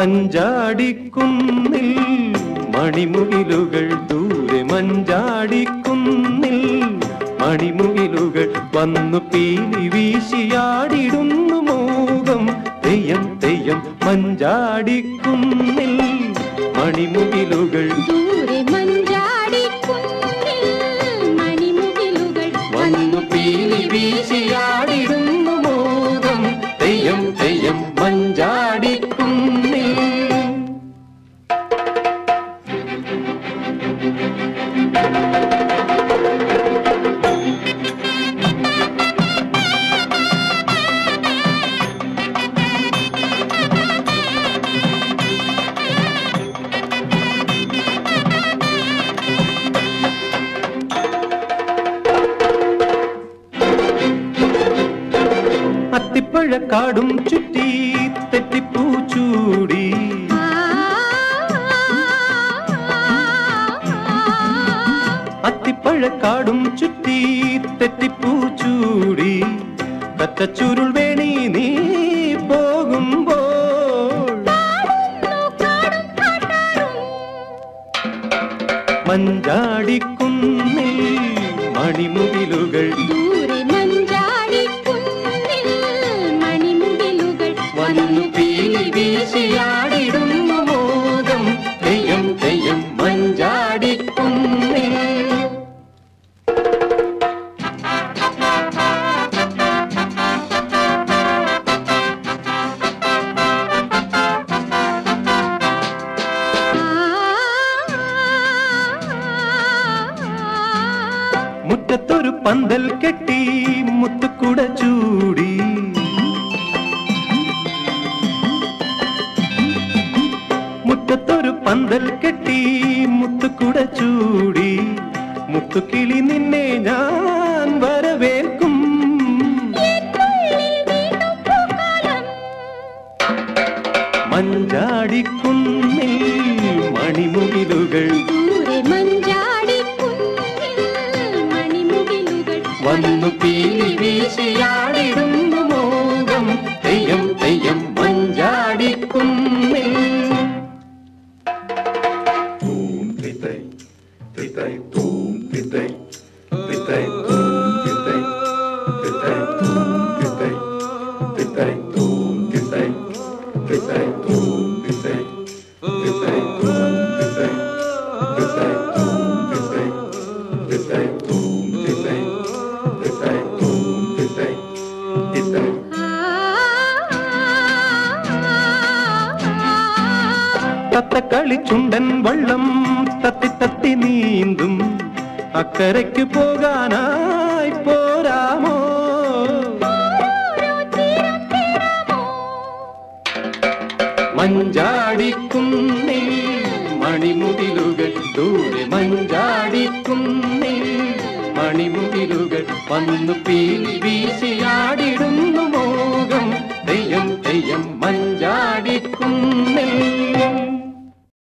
മഞ്ചാടിക്കുന്നിൽ മണിമുകിലുകൾ ദൂരെ മഞ്ചാടിക്കുന്നിൽ മണിമുകിലുകൾ വന്നു പീലി വീശിയാടിടുന്നു മോകം തെയ്യം തെയ്യം മഞ്ചാടിക്കുന്നിൽ മണിമുകിലുകൾ ദൂരെ മഞ്ചാടിക്കുന്നിൽ മണിമുകിലുകൾ വന്നു പീലി വീശിയാടിടുന്നു മോകം തെയ്യം തെയ്യം മഞ്ചാടിക്കുന്നിൽ അത്തിപ്പഴക്കാടും ചുറ്റി തെറ്റിപ്പൂ ചൂടി അത്തിപ്പഴക്കാടും ചുറ്റി തെറ്റിപ്പൂ ചൂടി കറ്റച്ചുരുൾ വേണി നീ പോകുമ്പോൾ മഞ്ചാടിക്കുന്നിൽ മണിമുകിലുകൾ ദൂരെ മഞ്ചാടിക്കുന്നിൽ മണിമുകിലുകൾ വന്നു പീലി വീശിയാടിടുന്നു മോകം തെയ്യം തെയ്യം മഞ്ചാടിക്കുന്നിൽ മുറ്റത്തൊരു പന്തൽ കെട്ടി മുത്തുക്കുട ചൂടി മുറ്റത്തൊരു പന്തൽ കെട്ടി മുത്തുക്കുട ചൂടി മുത്തുക്കിളി നിന്നെ ഞാൻ വരവേൽക്കും മഞ്ചാടിക്കുന്നിൽ മണിമുകിലുകൾ ദൂരെ മഞ്ചാടിക്കുന്നിൽ മണിമുകിലുകൾ വന്നു പീലി വീശിയാടിടുന്നു മോകം Theyyam Theyyam മഞ്ചാടിക്കുന്നിൽ Boom, pitay, pitay, boom, pitay, pitay, boom, pitay, pitay, boom, pitay, pitay, boom, pitay, pitay, boom, pitay, pitay, boom, pitay, pitay, boom, pitay, pitay, boom, pitay, pitay, boom, pitay, pitay. തത്തക്കളി ചുണ്ടൻ വള്ളം തത്തി തത്തി നീന്തും അക്കരയ്ക്ക് പോകാനായി പോരാമോ മഞ്ചാടിക്കുന്നിൽ മണിമുകിലുകൾ ദൂരെ മഞ്ചാടിക്കുന്നിൽ മണിമുകിലുകൾ വന്നു പീലി വീശിയാടിടുന്നു മോകം തെയ്യം തെയ്യം മഞ്ചാടിക്കുന്നിൽ